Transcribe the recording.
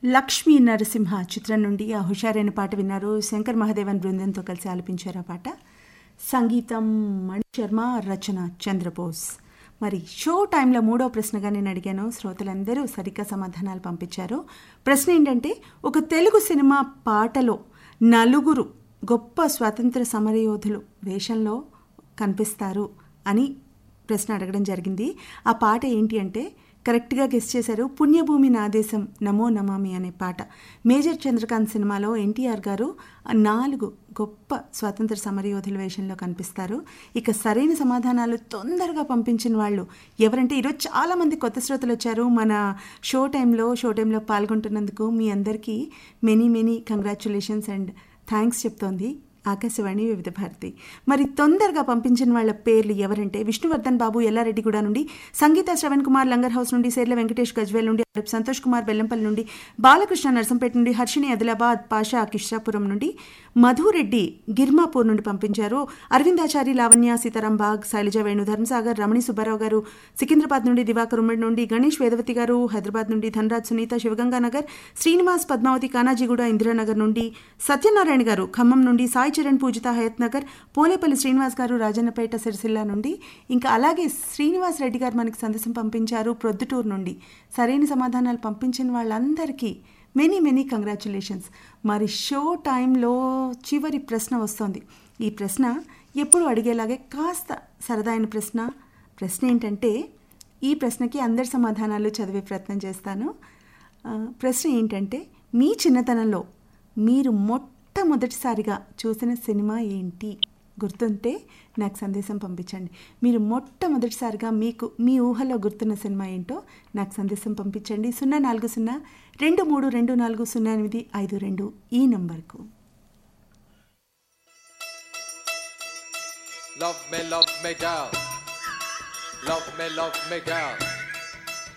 లక్ష్మీ నరసింహ చిత్రం నుండి ఆ హుషారైన పాట విన్నారు శంకర్ మహాదేవన్ బృందంతో కలిసి ఆలపించారు ఆ పాట సంగీతం మణి శర్మ రచన చంద్రబోస్ మరి షో టైంలో మూడో ప్రశ్నగా నేను అడిగాను శ్రోతలందరూ సరిగ్గా సమాధానాలు పంపించారు ప్రశ్న ఏంటంటే ఒక తెలుగు సినిమా పాటలో నలుగురు గొప్ప స్వాతంత్ర సమరయోధులు వేషంలో కనిపిస్తారు అని ప్రశ్న అడగడం జరిగింది ఆ పాట ఏంటి అంటే కరెక్ట్గా గెస్ చేశారు పుణ్యభూమి నాదేశం నమో నమామి అనే పాట మేజర్ చంద్రకాంత్ సినిమాలో ఎన్టీఆర్ గారు నాలుగు గొప్ప స్వాతంత్ర సమరయోధుల వేషంలో కనిపిస్తారు ఇక సరైన సమాధానాలు తొందరగా పంపించిన వాళ్ళు ఎవరంటే ఈరోజు చాలామంది కొత్త శ్రోతలు వచ్చారు మన షో టైంలో షో టైంలో పాల్గొంటున్నందుకు మీ అందరికీ many many congratulations and thanks చెప్తోంది ఆకాశవాణి వివిధ భారతి మరి తొందరగా పంపించిన వాళ్ళ పేర్లు ఎవరంటే విష్ణువర్ధన్ బాబు ఎల్లారెడ్డిగూడ నుండి సంగీత శ్రవణ్ కుమార్ లంగర్ హౌస్ నుండి సేర్ల వెంకటేష్ గజ్వేల్ నుండి అరబ్ సంతోష్ కుమార్ బెల్లంపల్లి నుండి బాలకృష్ణ నర్సంపేట నుండి హర్షిని ఆదిలాబాద్ పాషా కిష్రాపురం నుండి మధురెడ్డి గిర్మాపూర్ నుండి పంపించారు అరవిందాచారి లావణ్య సీతారాం బాగ్ శైలజ వేణు ధర్మసాగర్ రమణి సుబ్బారావు గారు సికింద్రాబాద్ నుండి దివాకర్ ఉమ్మడి నుండి గణేష్ వేదవతి గారు హైదరాబాద్ నుండి ధనరాజ్ సునీత శివగంగానగర్ శ్రీనివాస్ పద్మావతి కానాజీగూడ ఇందిరానగర్ నుండి సత్యనారాయణ గారు ఖమ్మం నుండి సాయి చరణ్ పూజిత హయత్ నగర్ పోలేపల్లి శ్రీనివాస్ గారు రాజన్నపేట సిరిసిల్ల నుండి ఇంకా అలాగే శ్రీనివాస్ రెడ్డి గారు మనకి సందేశం పంపించారు ప్రొద్దుటూరు నుండి సరైన సమాధానాలు పంపించిన వాళ్ళందరికీ మెనీ మెనీ కంగ్రాచులేషన్స్ మరి షో టైంలో చివరి ప్రశ్న వస్తుంది ఈ ప్రశ్న ఎప్పుడు అడిగేలాగే కాస్త సరదాయిన ప్రశ్న ప్రశ్న ఏంటంటే ఈ ప్రశ్నకి అందరి సమాధానాలు చదివే ప్రయత్నం చేస్తాను ఆ, ప్రశ్న ఏంటంటే మీ చిన్నతనంలో మీరు మొట్టమొదటిసారిగా చూసిన సినిమా ఏంటి గుర్తుంటే నాకు సందేశం పంపించండి మీరు మొట్టమొదటిసారిగా మీకు మీ ఊహలో గుర్తున్న సినిమా ఏంటో నాకు సందేశం పంపించండి సున్నా నాలుగు సున్నా రెండు మూడు రెండు నాలుగు సున్నా ఎనిమిది ఐదు రెండు ఈ నంబర్కు Love me, love me, girl. Love me, love me, girl.